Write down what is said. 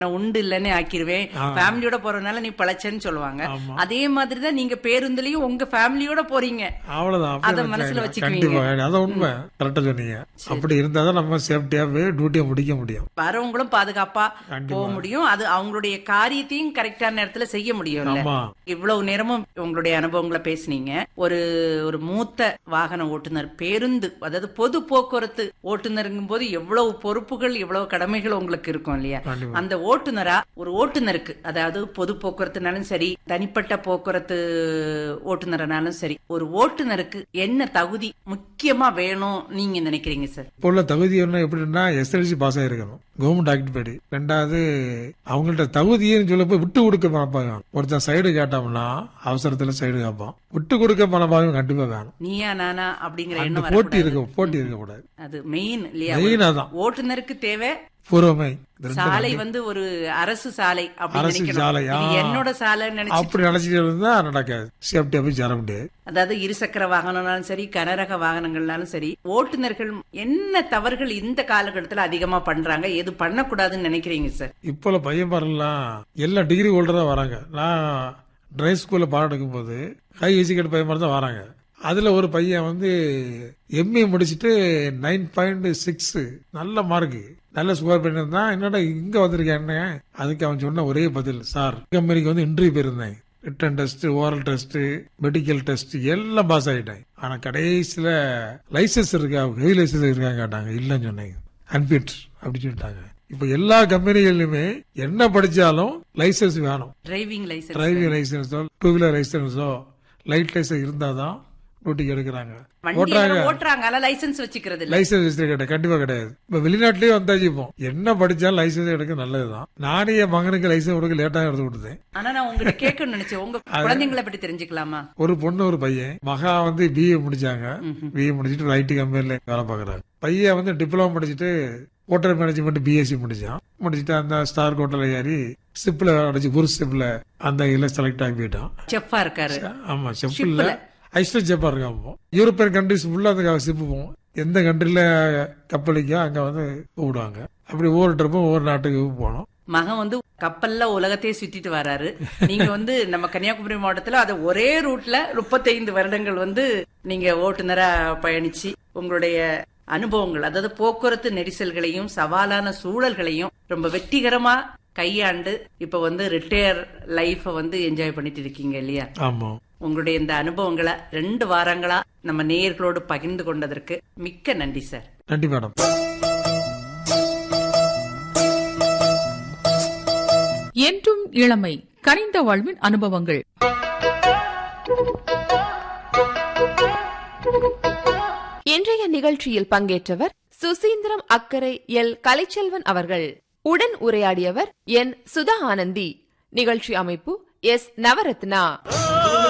நான் உண்டு இல்லைன்னு ஆக்கிருவேன் ஃபேமிலியோட போறதுனால நீ பழச்சேன்னு சொல்லுவாங்க ஆமா. அதே மாதிரிதான் நீங்க பேருந்துலயும் உங்க ஃபேமிலியோட போறீங்க அவ்வளவுதான் அப்படி அத நினைச்சாங்க. மனசுல வச்சுக்குவீங்க. கண்டிப்பா அதான் உண்மை கரெக்டா சொன்னீங்க அப்படி இருந்தா தான் நம்ம சேஃப்டியா போய் டியூட்டியை முடிக்க முடியும் வரவங்களும் பாதுகாப்பா கண்டிப்பா. போக முடியும் அது அவங்களுடைய காரியத்தையும் கரெக்டான நேரத்துல செய்ய முடியும்ல ஆமா இவ்வளவு நேரமும் உங்களுடைய அனுபவங்களை பேசுனீங்க ஒரு ஒரு மூத்த வாகன ஓட்டுநர் பேருந்து அதாவது பொது போக்குவரத்து ஓட்டுநருங்கும் போது எவ்வளவு பொறுப்புகள் எவ்வளவு கடமைகள் உங்களுக்கு இருக்கும் இல்லையா கண்டிப்பா. அந்த ஓட்டுநரா ஒரு ஓட்டுநருக்கு அதாவது பொது போக்குவரத்துனாலும் சரி தனிப்பட்ட போக்குவரத்து ஓட்டுநரனாலும் சரி ஒரு ஓட்டுநருக்கு என்ன தகுதி முக்கியமா வேணும் நீங்க நினைக்கிறீங்க சார் இப்போ உள்ள தகுதி என்ன எப்படின்னா எஸ்எல்சி பாஸ் ஆயிருக்கணும் கவர்மெண்ட் ஆக்ட் படி ரெண்டாவது அவங்கள்ட்ட தகுதின்னு சொல்ல போய் விட்டு கொடுக்க மனப்பாங்க ஒருத்தன் சைடு கேட்டோம்னா அவசரத்துல சைடு கேட்பான் விட்டு கொடுக்க மனப்பாகம் கண்டிப்பா வேணும் நீயா நானா அப்படிங்கிற அந்த எண்ணம் போட்டி வரக்கூடாது. இருக்க போட்டி இருக்கக்கூடாது அது மெயின் இல்லையா மெயின் அதான் ஓட்டுநருக்கு தேவை பூர்வமை இந்த ரெண்டு சாலை வந்து ஒரு அரசு சாலை அப்படின்னு அரசு நினைக்கணும். சாலை, இது ஆ. என்னோட சாலைன்னு நினைச்சு அப்படி நினைச்சிட்டு இருந்தா நடக்காது சேஃப்டியா போய் சேர முடியாது அதாவது இருசக்கர வாகனம்னாலும் சரி கனரக வாகனங்கள்னாலும் சரி ஓட்டுநர்கள் என்ன தவறுகள் இந்த காலகட்டத்துல அதிகமா பண்றாங்க எது பண்ணக்கூடாதுன்னு நினைக்கிறீங்க சார் இப்போ உள்ள பையன் பாருலாம் எல்லாம் டிகிரி ஹோல்டரா வராங்க நான் டிரைவ் ஸ்கூல்ல பாடம் எடுக்கும்போது ஹை எஜுகேட் பையன் மாதிரி தான் வராங்க அதுல ஒரு பையன் வந்து எம்ஏ முடிச்சிட்டு நைன் பாயிண்ட் சிக்ஸ் நல்ல மார்க் நல்ல ஸ்கோர் பண்ணியிருந்தான் என்னடா இங்க வந்திருக்கேன்னு அதுக்கு அவன் சொன்ன ஒரே பதில் சார் கம்பெனிக்கு வந்து இன்டர்வியூ போயிருந்தேன் written test oral test medical test எல்லாம் பாஸ் ஆயிட்டேன் ஆனா கடைசியில லைசன்ஸ் இருக்கா ஹெவி லைசன்ஸ் இருக்கா கேட்டாங்க இல்லைன்னு சொன்னேன் அன்பிட் அப்படின்னு சொல்லிட்டாங்க இப்ப எல்லா கம்பெனிகளிலுமே என்ன படிச்சாலும் லைசன்ஸ் வேணும் டிரைவிங் லைசன்ஸ் டிரைவிங் லைசன்ஸோ டூ வீலர் லைசன்ஸோ லைட் லைசன்ஸ் இருந்தாதான் டியூட்டிக்கு எடுக்கிறாங்க வண்டி ஓட்டுறாங்க எல்லாரும் ஓட்டுறாங்க ஆனா லைசன்ஸ் வச்சுக்கிறது இல்ல லைசன்ஸ் கிடையாது கண்டிப்பா கிடையாது இப்ப வெளிநாட்டிலேயே வந்தாச்சு இப்போ என்ன படிச்சாலும் லைசன்ஸ் எடுக்க நல்லதுதான் நானே என் மகனுக்கு லைசன்ஸ் கொடுக்க லேட்டா எடுத்து கொடுத்தேன் ஆனா நான் உங்ககிட்ட கேட்கணும்னு நினைச்சேன் உங்க குழந்தைங்களை பத்தி தெரிஞ்சுக்கலாமா ஒரு பொண்ணு ஒரு பையன் மகா வந்து பிஏ முடிச்சாங்க பிஏ முடிச்சிட்டு ஐடி கம்பெனில வேலை பாக்குறாரு பையன் வந்து டிப்ளமோ முடிச்சிட்டு ஹோட்டல் மேனேஜ்மெண்ட் பிஎஸ்சி முடிச்சான் முடிச்சிட்டு அந்த ஸ்டார் ஹோட்டல்ல ஏறி சிப்ல அடிச்சு குரு சிப்ல அந்த இதுல செலக்ட் ஆகி போயிட்டான் செஃப்பா இருக்காரு ஆமா செப்ல ஐஸ்வர் செப்பா இருக்கான் இப்போ. யூரோப்பியன் கண்ட்ரிஸ் ஃபுல்லா அந்த சிப்பு போவோம் எந்த கண்ட்ரில கப்பலிக்கோ அங்க வந்து கூப்பிடுவாங்க அப்படி ஒவ்வொரு ட்ரிப்பும் ஒவ்வொரு நாட்டுக்கு போனோம் மகன் வந்து கப்பல்ல உலகத்தையே சுத்திட்டு வராரு நீங்க வந்து நம்ம கன்னியாகுமரி மாவட்டத்துல அது ஒரே ரூட்ல முப்பத்தைந்து வருடங்கள் வந்து நீங்க ஓட்டுநரா பயணிச்சு உங்களுடைய அனுபவங்கள் அதாவது போக்குவரத்து நெரிசல்களையும் சவாலான சூழல்களையும் ரொம்ப வெற்றிகரமா கையாண்டு இப்ப வந்து ரிட்டையர் லைஃப வந்து என்ஜாய் பண்ணிட்டு இருக்கீங்க இல்லையா ஆமா உங்களுடைய இந்த அனுபவங்களை ரெண்டு வாரங்களா நம்ம நேயர்களோடு பகிர்ந்து கொண்டதற்கு மிக்க நன்றி சார் நன்றி மேடம் என்றும் இளமை கனிந்த வாழ்வின் அனுபவங்கள் இன்றைய நிகழ்ச்சியில் பங்கேற்றவர் சுசீந்திரம் அக்கரை எல் கலைச்செல்வன் அவர்கள் உடன் உரையாடியவர் என் சுதா ஆனந்தி நிகழ்ச்சி அமைப்பு எஸ் நவரத்னா